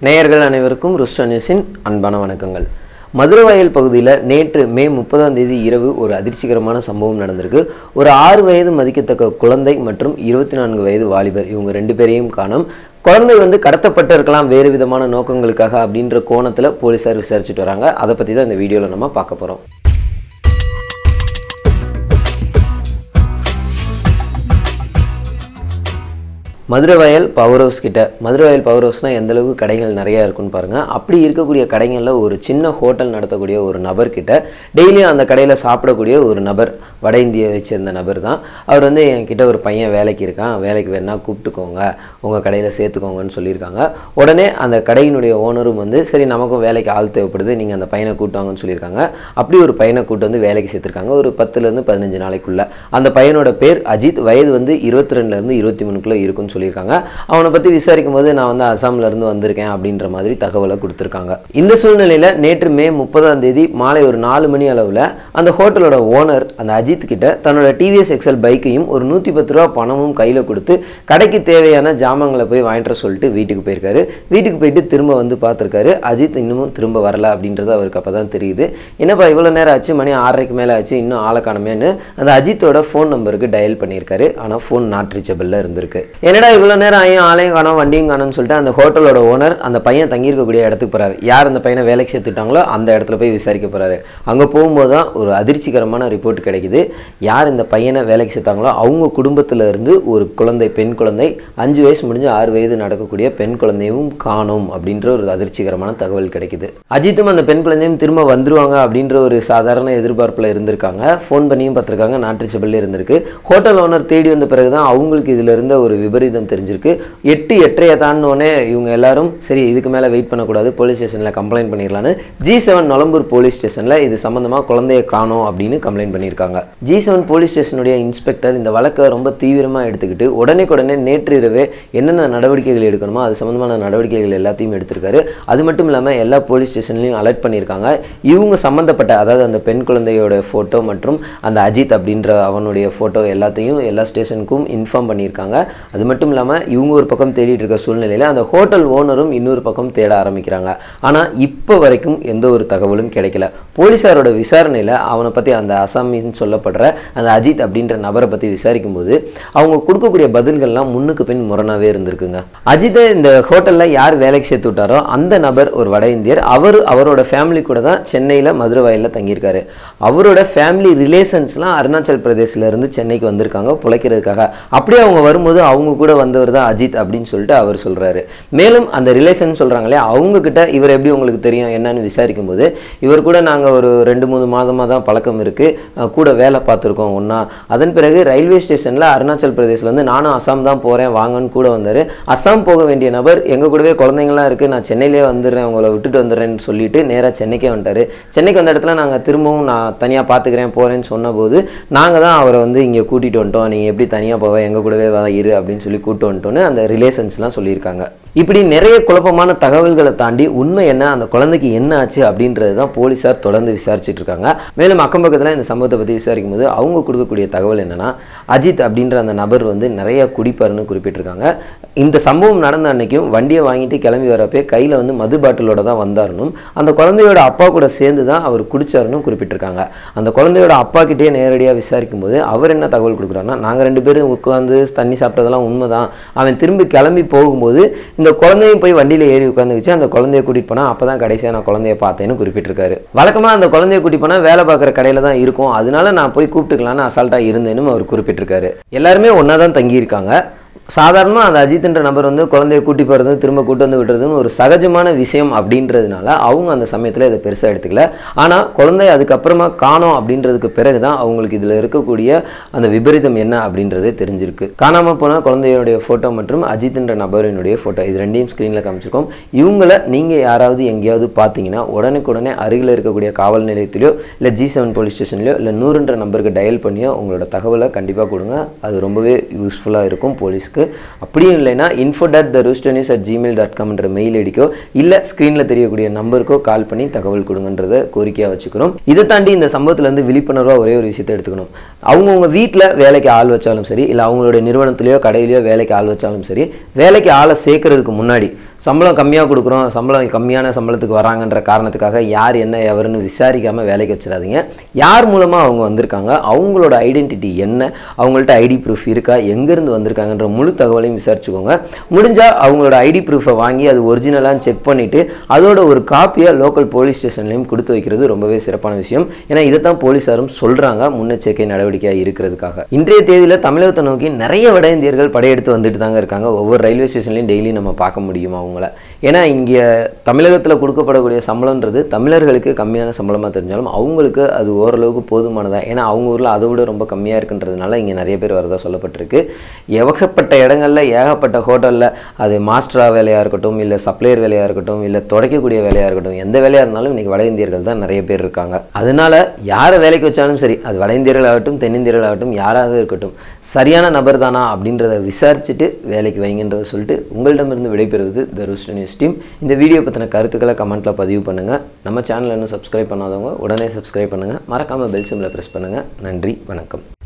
நேயர்கள் அனைவருக்கும் ருஷ்ட நியூஸின் அன்பான வணக்கங்கள் மதுரவாயல் பகுதியில் நேற்று மே முப்பதாம் தேதி இரவு ஒரு அதிர்ச்சிகரமான சம்பவம் நடந்திருக்கு ஒரு ஆறு வயது மதிக்கத்தக்க குழந்தை மற்றும் இருபத்தி நான்கு வயது வாலிபர் இவங்க ரெண்டு பேரையும் காணும் குழந்தை வந்து கடத்தப்பட்டு இருக்கலாம் வேறு விதமான நோக்கங்களுக்காக அப்படின்ற கோணத்தில் போலீஸார் விசாரிச்சுட்டு வராங்க அதை பற்றி தான் இந்த வீடியோவில் நம்ம பார்க்க போகிறோம் மதுரை வயல் பவர் ஹவுஸ் கிட்ட மதுரை வயல் பவர் ஹவுஸ்னால் எந்த அளவுக்கு கடைகள் நிறையா இருக்குன்னு பாருங்கள் அப்படி இருக்கக்கூடிய கடைகளில் ஒரு சின்ன ஹோட்டல் நடத்தக்கூடிய ஒரு நபர் கிட்ட டெய்லியும் அந்த கடையில் சாப்பிடக்கூடிய ஒரு நபர் வட இந்தியாவை சேர்ந்த நபர் தான் அவர் வந்து என்கிட்ட ஒரு பையன் வேலைக்கு இருக்கான் வேலைக்கு வேணா கூப்பிட்டுக்கோங்க உங்கள் கடையில் சேர்த்துக்கோங்கன்னு சொல்லியிருக்காங்க உடனே அந்த கடையினுடைய ஓனரும் வந்து சரி நமக்கும் வேலைக்கு ஆள் தேவைப்படுது நீங்கள் அந்த பையனை கூட்டுவாங்கன்னு சொல்லியிருக்காங்க அப்படி ஒரு பையனை கூட்டு வந்து வேலைக்கு சேர்த்துருக்காங்க ஒரு பத்துலேருந்து பதினஞ்சு நாளைக்குள்ள அந்த பையனோட பேர் அஜித் வயது வந்து இருபத்தி ரெண்டுலேருந்து இருபத்தி மூணுக்குள்ளே இருக்குன்னு சொல்லியிருக்காங்க அவனை பற்றி விசாரிக்கும் போது நான் வந்து அசாம்ல இருந்து வந்திருக்கேன் அப்படின்ற மாதிரி தகவலை கொடுத்துருக்காங்க இந்த சூழ்நிலையில் நேற்று மே முப்பதாம் தேதி மாலை ஒரு நாலு மணி அளவில் அந்த ஹோட்டலோட ஓனர் அந்த அஜித் கிட்ட தன்னோட டிவிஎஸ் எக்ஸல் பைக்கையும் ஒரு நூற்றி பத்து ரூபா பணமும் கையில் கொடுத்து கடைக்கு தேவையான ஜாமான்களை போய் வாங்கிட்டு வர சொல்லிட்டு வீட்டுக்கு போயிருக்காரு வீட்டுக்கு போயிட்டு திரும்ப வந்து பார்த்துருக்காரு அஜித் இன்னமும் திரும்ப வரல அப்படின்றது அவருக்கு அப்போ தான் தெரியுது என்னப்பா இவ்வளோ நேரம் ஆச்சு மணி ஆறரைக்கு மேலே ஆச்சு இன்னும் ஆளை காணுமேன்னு அந்த அஜித்தோட ஃபோன் நம்பருக்கு டயல் பண்ணியிருக்காரு ஆனால் ஃபோன் நாட் ரீச்சபிளில் இருந்திருக்கு என்னடா இவ்வளோ நேரம் ஆயும் ஆளையும் காணோம் வண்டியும் காணோம்னு சொல்லிட்டு அந்த ஹோட்டலோட ஓனர் அந்த பையன் தங்கியிருக்கக்கூடிய இடத்துக்கு போகிறாரு யார் அந்த பையனை வேலைக்கு சேர்த்துட்டாங்களோ அந்த இடத்துல போய் விசாரிக்க போகிறாரு அங்கே போகும்போது தான் ஒரு அதிர்ச்சிகரமான ரிப்போர்ட் கிடைக்குது யார் இந்த பையனை வேலைக்கு சேர்த்தாங்களோ அவங்க குடும்பத்தில் இருந்து ஒரு குழந்தை பெண் குழந்தை அஞ்சு வயசு முடிஞ்சு ஆறு வயது நடக்கக்கூடிய பெண் குழந்தையும் காணும் அப்படின்ற ஒரு அதிர்ச்சிகரமான தகவல் கிடைக்குது அஜித்தும் அந்த பெண் குழந்தையும் திரும்ப வந்துருவாங்க அப்படின்ற ஒரு சாதாரண எதிர்பார்ப்பில் இருந்திருக்காங்க ஃபோன் பண்ணியும் பார்த்துருக்காங்க நாட்டுச்சபல்ல இருந்திருக்கு ஹோட்டல் ஓனர் தேடி வந்த பிறகு தான் அவங்களுக்கு இதில் இருந்த ஒரு விபரீதம் தெரிஞ்சிருக்கு எட்டு எட்டரையை தாண்டினோடனே இவங்க எல்லாரும் சரி இதுக்கு மேலே வெயிட் பண்ணக்கூடாது போலீஸ் ஸ்டேஷனில் கம்ப்ளைண்ட் பண்ணிடலான்னு ஜி செவன் நொலம்பூர் போலீஸ் ஸ்டேஷனில் இது சம்மந்தமாக குழந்தைய காணோம் அப்படின்னு கம்ப்ளைண்ட் பண்ணியிருக்காங்க ஜி செவன் போலீஸ் ஸ்டேஷனுடைய இன்ஸ்பெக்டர் இந்த வழக்கை ரொம்ப தீவிரமாக எடுத்துக்கிட்டு உடனே நேற்று இரவே என்னென்ன நடவடிக்கைகள் எடுக்கணுமோ அது சம்மந்தமான நடவடிக்கைகள் எல்லாத்தையும் எடுத்திருக்காரு அது மட்டும் இல்லாமல் எல்லா போலீஸ் ஸ்டேஷன்லையும் அலர்ட் பண்ணியிருக்காங்க இவங்க சம்மந்தப்பட்ட அதாவது அந்த பெண் குழந்தையோட ஃபோட்டோ மற்றும் அந்த அஜித் அப்படின்ற அவனுடைய ஃபோட்டோ எல்லாத்தையும் எல்லா ஸ்டேஷனுக்கும் இன்ஃபார்ம் பண்ணியிருக்காங்க அது மட்டும் இல்லாமல் இவங்க ஒரு பக்கம் தேடிட்டு இருக்க சூழ்நிலையில் அந்த ஹோட்டல் ஓனரும் இன்னொரு பக்கம் தேட ஆரம்பிக்கிறாங்க ஆனால் இப்போ வரைக்கும் எந்த ஒரு தகவலும் கிடைக்கல போலீஸாரோட விசாரணையில் அவனை பற்றி அந்த அசாமின்னு சொல்லப்படுற அந்த அஜித் அப்படின்ற நபரை பற்றி விசாரிக்கும் போது அவங்க கொடுக்கக்கூடிய பதில்கள்லாம் முன்னுக்கு பின் முரணாகவே இருந்திருக்குங்க அஜித்தை இந்த ஹோட்டலில் யார் வேலைக்கு சேர்த்து விட்டாரோ அந்த நபர் ஒரு வட இந்தியர் அவர் அவரோட ஃபேமிலி கூட தான் சென்னையில் மதுரை வயலில் தங்கியிருக்காரு அவரோட ஃபேமிலி ரிலேஷன்ஸ்லாம் அருணாச்சல் பிரதேசில் இருந்து சென்னைக்கு வந்திருக்காங்க பிழைக்கிறதுக்காக அப்படியே அவங்க வரும்போது அவங்க கூட வந்தவர் தான் அஜித் அப்படின்னு சொல்லிட்டு அவர் சொல்கிறாரு மேலும் அந்த ரிலேஷன் சொல்கிறாங்களே அவங்க கிட்ட இவர் எப்படி உங்களுக்கு தெரியும் என்னன்னு விசாரிக்கும் போது இவர் கூட நாங்கள் ஒரு ரெண்டு மூணு மாதமாக தான் பழக்கம் இருக்குது கூட வேலை பார்த்துருக்கோம் ஒன்றா அதன் பிறகு ரயில்வே ஸ்டேஷனில் அருணாச்சல் பிரதேசில் வந்து நானும் அசாம் தான் போகிறேன் வாங்கன்னு கூட வந்தார் அசாம் போக வேண்டிய நபர் எங்கள் கூடவே குழந்தைங்களாம் இருக்குது நான் சென்னையிலே வந்துடுறேன் உங்களை விட்டுட்டு வந்துடுறேன்னு சொல்லிட்டு நேராக சென்னைக்கே வந்துட்டார் சென்னைக்கு வந்த இடத்துல நாங்கள் திரும்பவும் நான் தனியாக பார்த்துக்கிறேன் போகிறேன்னு சொன்னபோது நாங்கள் தான் அவரை வந்து இங்கே கூட்டிகிட்டு வந்துட்டோம் நீங்கள் எப்படி தனியாக போவ எங்கள் கூடவே வா இரு அப்படின்னு சொல்லி கூப்பிட்டு வந்துட்டோன்னு அந்த ரிலேஷன்ஸ்லாம் சொல்லியிருக்காங்க இப்படி நிறைய குழப்பமான தகவல்களை தாண்டி உண்மை என்ன அந்த குழந்தைக்கு என்ன ஆச்சு அப்படின்றது தான் போலீஸார் தொடர்ந்து விசாரிச்சுட்டு இருக்காங்க மேலும் அக்கம் பக்கத்தில் இந்த சம்பவத்தை பற்றி விசாரிக்கும் போது அவங்க கொடுக்கக்கூடிய தகவல் என்னன்னா அஜித் அப்படின்ற அந்த நபர் வந்து நிறைய குடிப்பாருன்னு குறிப்பிட்டிருக்காங்க இந்த சம்பவம் நடந்த அன்னைக்கும் வண்டியை வாங்கிட்டு கிளம்பி வரப்பே கையில் வந்து மது பாட்டிலோட தான் வந்தாருனும் அந்த குழந்தையோட அப்பா கூட சேர்ந்து தான் அவர் குடிச்சாருன்னு குறிப்பிட்டிருக்காங்க அந்த குழந்தையோட அப்பா கிட்டே நேரடியாக விசாரிக்கும் போது அவர் என்ன தகவல் கொடுக்குறாருன்னா நாங்கள் ரெண்டு பேரும் உட்காந்து தண்ணி சாப்பிட்டதெல்லாம் உண்மைதான் அவன் திரும்பி கிளம்பி போகும்போது இந்த குழந்தையும் போய் வண்டியில் ஏறி உட்காந்துக்கிச்சு அந்த குழந்தைய கூட்டிட்டு போனால் அப்போ தான் கடைசியாக நான் குழந்தைய பார்த்தேன்னு குறிப்பிட்டிருக்காரு வழக்கமாக அந்த குழந்தைய கூட்டிட்டு போனால் வேலை பார்க்குற கடையில் தான் இருக்கும் அதனால நான் போய் கூப்பிட்டுக்கலான்னு அசால்ட்டாக இருந்தேன்னு அவர் குறிப்பிட்டிருக்காரு எல்லாருமே ஒன்றா தான் தங்கியிருக்காங்க சாதாரணமாக அந்த அஜித்ன்ற நபர் வந்து குழந்தைய கூட்டி போகிறது திரும்ப கூட்டு வந்து விடுறதுன்னு ஒரு சகஜமான விஷயம் அப்படின்றதுனால அவங்க அந்த சமயத்தில் இதை பெருசாக எடுத்துக்கல ஆனால் குழந்தை அதுக்கப்புறமா காணோம் அப்படின்றதுக்கு பிறகு தான் அவங்களுக்கு இதில் இருக்கக்கூடிய அந்த விபரீதம் என்ன அப்படின்றதே தெரிஞ்சிருக்கு காணாமல் போன குழந்தையோடைய ஃபோட்டோ மற்றும் அஜித்ன்ற நபரினுடைய ஃபோட்டோ இது ரெண்டையும் ஸ்க்ரீனில் காமிச்சிருக்கோம் இவங்கள நீங்கள் யாராவது எங்கேயாவது பார்த்தீங்கன்னா உடனுக்குடனே அருகில் இருக்கக்கூடிய காவல் நிலையத்திலையோ இல்லை ஜி செவன் போலீஸ் ஸ்டேஷன்லையோ இல்லை நூறுன்ற நம்பருக்கு டயல் பண்ணியோ உங்களோட தகவலை கண்டிப்பாக கொடுங்க அது ரொம்பவே யூஸ்ஃபுல்லாக இருக்கும் போலீஸ்க்கு அவேர்னஸ்க்கு அப்படியும் இல்லைன்னா info dot the rooster news at Gmail dot காம்ன்ற மெயில் ஐடிக்கோ இல்லை ஸ்க்ரீனில் தெரியக்கூடிய நம்பருக்கோ கால் பண்ணி தகவல் கொடுங்கன்றத கோரிக்கையாக வச்சுக்கிறோம் இதை தாண்டி இந்த சம்பவத்துலேருந்து விழிப்புணர்வாக ஒரே ஒரு விஷயத்தை எடுத்துக்கணும் அவங்கவுங்க வீட்டில் வேலைக்கு ஆள் வச்சாலும் சரி இல்லை அவங்களுடைய நிறுவனத்திலேயோ கடையிலையோ வேலைக்கு ஆள் வச்சாலும் சரி வேலைக்கு ஆளை சேர்க்கறதுக்கு முன்னாடி சம்பளம் கம்மியாக கொடுக்குறோம் சம்பளம் கம்மியான சம்பளத்துக்கு வராங்கன்ற காரணத்துக்காக யார் என்ன எவருன்னு விசாரிக்காமல் வேலைக்கு வச்சிடாதீங்க யார் மூலமாக அவங்க வந்திருக்காங்க அவங்களோட ஐடென்டிட்டி என்ன அவங்கள்ட்ட ஐடி ப்ரூஃப் இருக்கா எங்கேருந்து வந்திருக்காங்கன்ற முழு தகவலையும் விசாரிச்சுக்கோங்க முடிஞ்சால் அவங்களோட ஐடி ப்ரூஃபை வாங்கி அது ஒரிஜினலாக செக் பண்ணிவிட்டு அதோட ஒரு காப்பியை லோக்கல் போலீஸ் ஸ்டேஷன்லையும் கொடுத்து வைக்கிறது ரொம்பவே சிறப்பான விஷயம் ஏன்னா இதை தான் போலீஸாரும் சொல்கிறாங்க முன்னெச்சரிக்கை நடவடிக்கையாக இருக்கிறதுக்காக இன்றைய தேதியில் தமிழகத்தை நோக்கி நிறைய வட இந்தியர்கள் படையெடுத்து வந்துட்டு தாங்க இருக்காங்க ஒவ்வொரு ரயில்வே ஸ்டேஷன்லையும் டெய்லி நம்ம பார்க்க முடியும் அவங்கள ஏன்னா இங்கே தமிழகத்தில் கொடுக்கப்படக்கூடிய சம்பளம்ன்றது தமிழர்களுக்கு கம்மியான சம்பளமாக தெரிஞ்சாலும் அவங்களுக்கு அது ஓரளவுக்கு போதுமானதாக ஏன்னா அவங்க ஊரில் அதை விட ரொம்ப கம்மியாக இருக்குன்றதுனால இங்கே நிறைய பேர் வரதா சொல்லப்பட்டிருக்கு ஏகப்பட்ட இடங்களில் ஏகப்பட்ட ஹோட்டலில் அது மாஸ்டரா வேலையாக இருக்கட்டும் இல்லை சப்ளையர் வேலையாக இருக்கட்டும் இல்லை துடைக்கக்கூடிய வேலையாக இருக்கட்டும் எந்த வேலையாக இருந்தாலும் இன்றைக்கி வட இந்தியர்கள் தான் நிறைய பேர் இருக்காங்க அதனால யாரை வேலைக்கு வச்சாலும் சரி அது வட இந்தியர்களாகட்டும் தென்னிந்தியர்களாகட்டும் யாராக இருக்கட்டும் சரியான நபர் தானா அப்படின்றத விசாரிச்சுட்டு வேலைக்கு வைங்கன்றதை சொல்லிட்டு உங்களிடமிருந்து விடைபெறுவது த ரூஸ்ட் நியூஸ் டீம் இந்த வீடியோ பற்றின கருத்துக்களை கமெண்ட்டில் பதிவு பண்ணுங்கள் நம்ம சேனல் இன்னும் சப்ஸ்கிரைப் பண்ணாதவங்க உடனே சப்ஸ்கிரைப் பண்ணுங்கள் மறக்காமல் பெல் சிம்மில் ப்ரெஸ் பண்ணுங்கள் நன்றி வணக்கம்